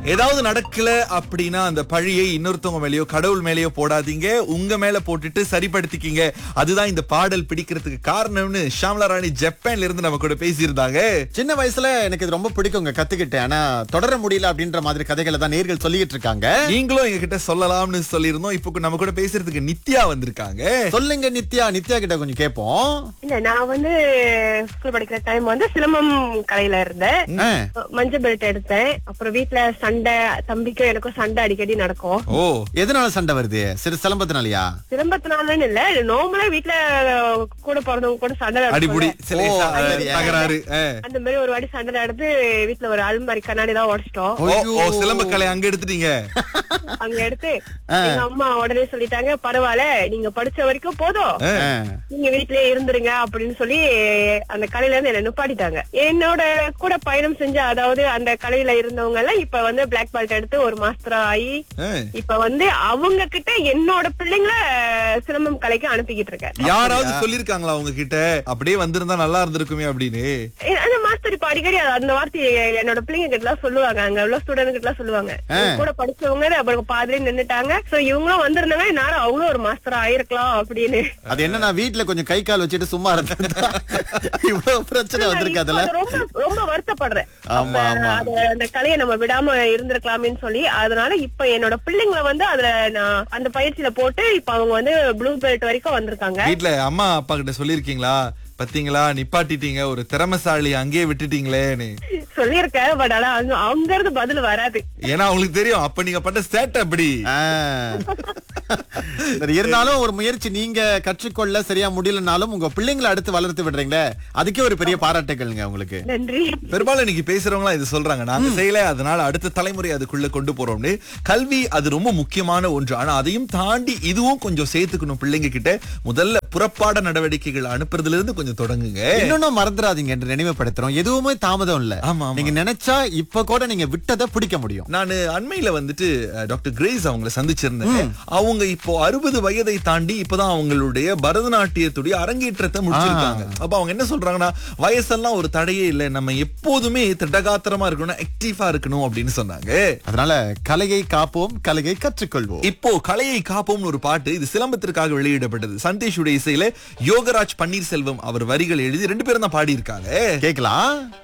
ஏதாவது நடக்கல அப்படின்னா அந்த பழியை இன்னொருத்தவங்க மேலயோ கடவுள் மேலயோ போடாதீங்க உங்க மேல போட்டுட்டு சரிப்படுத்திக்கிங்க அதுதான் இந்த பாடல் பிடிக்கிறதுக்கு காரணம்னு ஷாம்லா ராணி ஜப்பான்ல இருந்து நம்ம கூட பேசியிருந்தாங்க சின்ன வயசுல எனக்கு இது ரொம்ப பிடிக்குங்க கத்துக்கிட்டேன் ஆனா தொடர முடியல அப்படின்ற மாதிரி கதைகளை தான் நேர்கள் சொல்லிட்டு இருக்காங்க நீங்களும் எங்க கிட்ட சொல்லலாம்னு சொல்லியிருந்தோம் இப்போ நம்ம கூட பேசுறதுக்கு நித்யா வந்திருக்காங்க சொல்லுங்க நித்யா நித்யா கிட்ட கொஞ்சம் கேட்போம் இல்ல நான் வந்து ஸ்கூல் படிக்கிற டைம் வந்து சிலம்பம் கலையில இருந்தேன் ஆ, மஞ்சள் பெல்ட் எடுத்தேன் அப்புறம் வீட்ல சண்டை தம்பிக்கும் எனக்கும் சண்டை அடிக்கடி நடக்கும் ஓ எதனால சண்டை வருது சிறு சிலம்பத்தினாலயா சிலம்பத்தினாலன்னு இல்ல நார்மலா வீட்ல கூட பிறந்தவங்க கூட சண்டை அடிபுடி நடக்கும் சிலை ஓ, சா- அது சரி. தகராறு ஆ. அந்த மாதிரி ஒரு வாட்டி சண்டை நடந்து வீட்ல ஒரு அல்மாரி கண்ணாடி தான் உடைச்சிட்டோம் ஓ, ஓ சிலம்ப கலை அங்க எடுத்துட்டீங்க அங்க எடுத்து எங்க அம்மா உடனே சொல்லிட்டாங்க பரவாயில்ல நீங்க படிச்ச வரைக்கும் போதும் ஆ. ஆ, நீங்க வீட்லயே இருந்துருங்க அப்படின்னு சொல்லி அந்த கலையில இருந்து என்ன நிப்பாட்டிட்டாங்க என்னோட கூட பயணம் செஞ்ச அதாவது அந்த கலையில இருந்தவங்க எல்லாம் இப்ப வந்து பிளாக் பெல்ட் எடுத்து ஒரு மாஸ்டரா ஆகி ஆ. இப்ப வந்து அவங்க கிட்ட என்னோட பிள்ளைங்கள சிலம்பம் கலைக்கு அனுப்பிக்கிட்டு இருக்கேன் யாராவது சொல்லிருக்காங்களா உங்ககிட்ட அப்படியே வந்திருந்தா நல்லா இருந்திருக்குமே அப்படின்னு ஏ, அந்த மாஸ்டர் இப்ப அடிக்கடி அது- அந்த வார்த்தையை என்னோட பிள்ளைங்க கிட்ட எல்லாம் சொல்லுவாங்க அங்க உள்ள ஸ்டூடெண்ட் கிட்ட எல்லாம் சொல்லுவாங்க இவங்க கூட படிச்சவங்க அப்புறம் பாதிலே நின்னுட்டாங்க சோ இவங்களும் வந்திருந்தாங்க நேரம் அவங்களும் ஒரு மாஸ்டர் ஆயிருக்கலாம் அப்படின்னு அது என்ன நான் வீட்ல கொஞ்சம் கை கால் வச்சுட்டு சும்மா இருந்தேன் இவ்வளவு பிரச்சனை வந்திருக்கு இப்ப அதுல அது ரொம்ப ரொம்ப வருத்தப்படுறேன் ஆமா, அப்ப ஆமா. அது அந்த கலையை நம்ம விடாம இருந்திருக்கலாமேன்னு சொல்லி அதனால இப்ப என்னோட பிள்ளைங்களை வந்து அதுல நான் அந்த பயிற்சியில போட்டு இப்ப அவங்க வந்து ப்ளூ பெல்ட் வரைக்கும் வந்திருக்காங்க வீட்ல அம்மா அப்பா கிட்ட சொல்லிருக்கீங்களா பாத்தீங்களா நிப்பாட்டிட்டீங்க ஒரு திறமசாலி அங்கேயே விட்டுட்டீங்களேன்னு சொல்லியிருக்கேன் பட் ஆனா அங்க அங்க இருந்து பதில் வராது ஏன்னா உங்களுக்கு தெரியும் அப்ப நீங்க பட்ட சேட்டை அப்படி ஆ. சரி, இருந்தாலும் ஒரு முயற்சி நீங்க கற்றுக்கொள்ள சரியா முடியலனாலும் உங்க பிள்ளைங்களை அடுத்து வளர்த்து விடுறீங்களே அதுக்கே ஒரு பெரிய பாராட்டுகள்ங்க உங்களுக்கு நன்றி பெரும்பாலும் இன்னைக்கு பேசுறவங்க இது சொல்றாங்க நாங்க செய்யல அதனால அடுத்த தலைமுறை அதுக்குள்ள கொண்டு போறோம்னு கல்வி அது ரொம்ப முக்கியமான ஒன்று ஆனா அதையும் தாண்டி இதுவும் கொஞ்சம் சேர்த்துக்கணும் பிள்ளைங்க கிட்ட முதல்ல புறப்பாட நடவடிக்கைகள் அனுப்புறதுல இருந்து கொஞ்சம் தொடங்குங்க இன்னொன்னும் மறந்துடாதீங்க என்று நினைவுபடுத்துறோம் எதுவுமே தாமதம் இல்ல ஆமா, ஆமா. நீங்க நினைச்சா இப்ப கூட நீங்க விட்டதை பிடிக்க முடியும் நான் அண்மையில வந்துட்டு அஹ், டாக்டர் கிரேஸ் அவங்கள சந்திச்சிருந்தேன் அவங்க இப்போ அறுபது வயதை தாண்டி இப்பதான் அவங்களுடைய பரதநாட்டியத்துடைய அரங்கேற்றத்தை முடிச்சிருக்காங்க அப்ப அவங்க என்ன சொல்றாங்கன்னா வயசெல்லாம் ஒரு தடையே இல்லை நம்ம எப்போதுமே திடகாத்திரமா இருக்கணும் ஆக்டிவா இருக்கணும் அப்படின்னு சொன்னாங்க அதனால கலையை காப்போம் கலையை கற்றுக்கொள்வோம் இப்போ கலையை காப்போம்னு ஒரு பாட்டு இது சிலம்பத்திற்காக வெளியிடப்பட்டது சந்தேஷுடைய இசையில யோகராஜ் பன்னீர்செல்வம் அவர் வரிகள் எழுதி ரெண்டு பேரும் தான் பாடி இருக்காங்க கேக்கலாம்